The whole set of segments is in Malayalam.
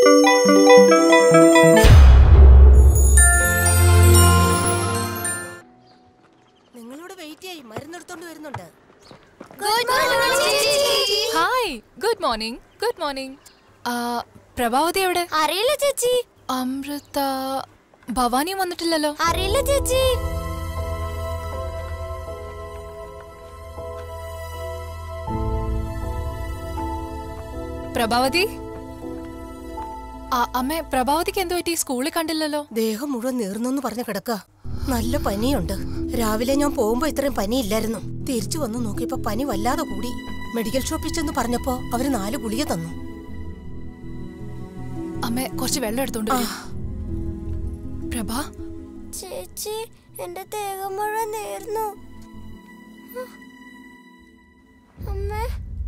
നിങ്ങളോട് വെയിറ്റ് ചെയ്യ് മരുന്നെടുത്തോണ്ട് വരുന്നുണ്ട് hi good morning good morning Prabhavathi എവിടെ അറിയില്ല ചേച്ചി അമൃത ഭവാനിയും വന്നിട്ടില്ലല്ലോ അറിയില്ല ചേച്ചി പ്രഭാവതി ആ, അമ്മേ പ്രഭാവതിക്ക് എന്ത് പറ്റി സ്കൂളിൽ കണ്ടില്ലല്ലോ ദേഹം മുഴുവൻ നീർന്നു പറഞ്ഞ കിടക്ക നല്ല പനിയുണ്ട് രാവിലെ ഞാൻ പോകുമ്പോ ഇത്രയും പനിയില്ലായിരുന്നു തിരിച്ചു വന്ന് നോക്കിയപ്പോ പനി വല്ലാതെ കൂടി മെഡിക്കൽ ഷോപ്പിൽ ചെന്ന് പറഞ്ഞപ്പോ അവര് നാല് ഗുളിക തന്നു അമ്മേ കുറച്ച് വെള്ളം എടുത്തോണ്ട് വരൂ. പ്രഭ ചേച്ചി എന്റെ ദേഹം മുഴുവൻ നേർന്നു അമ്മേ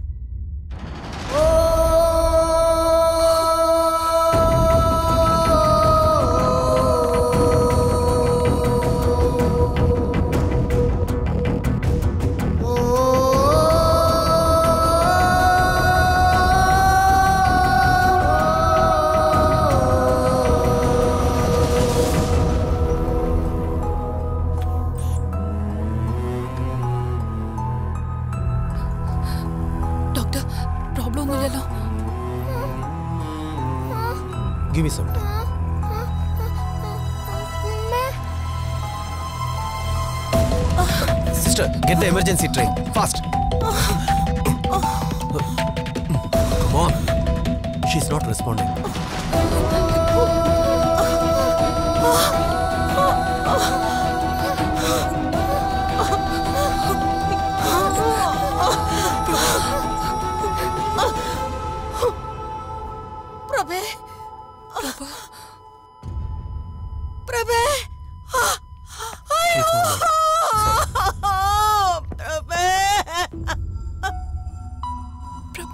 ഡോക്ടർ പ്രോബ്ലം ഒന്നുമില്ലല്ലോ Give me some time. Sister, get the emergency tray. Fast. Come on. She's not responding. പ്രഭേ പ്രഭേ She's not. പ്രഭേ പ്രഭ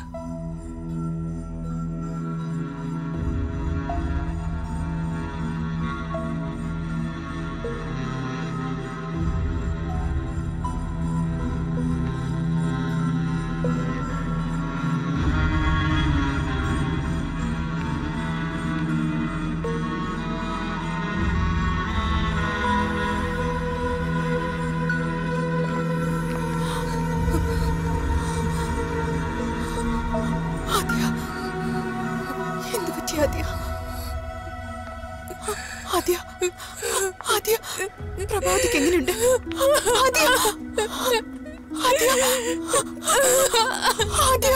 ആദ്യ എന്ത് പറ്റി ആദ്യ ആദ്യ ആദ്യ പ്രഭാതിക്ക് എങ്ങനെയുണ്ട് ആദ്യ ആദ്യ ആദ്യ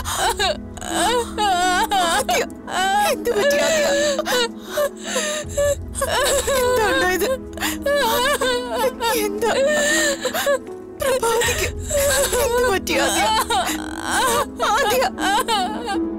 ആദ്യ എന്ത് പറ്റി ആദ്യ എന്താ ഉണ്ടായത് എന്താ പ്രഭാതിക്ക് എന്ത് പറ്റി ആദ്യ ആദ്യ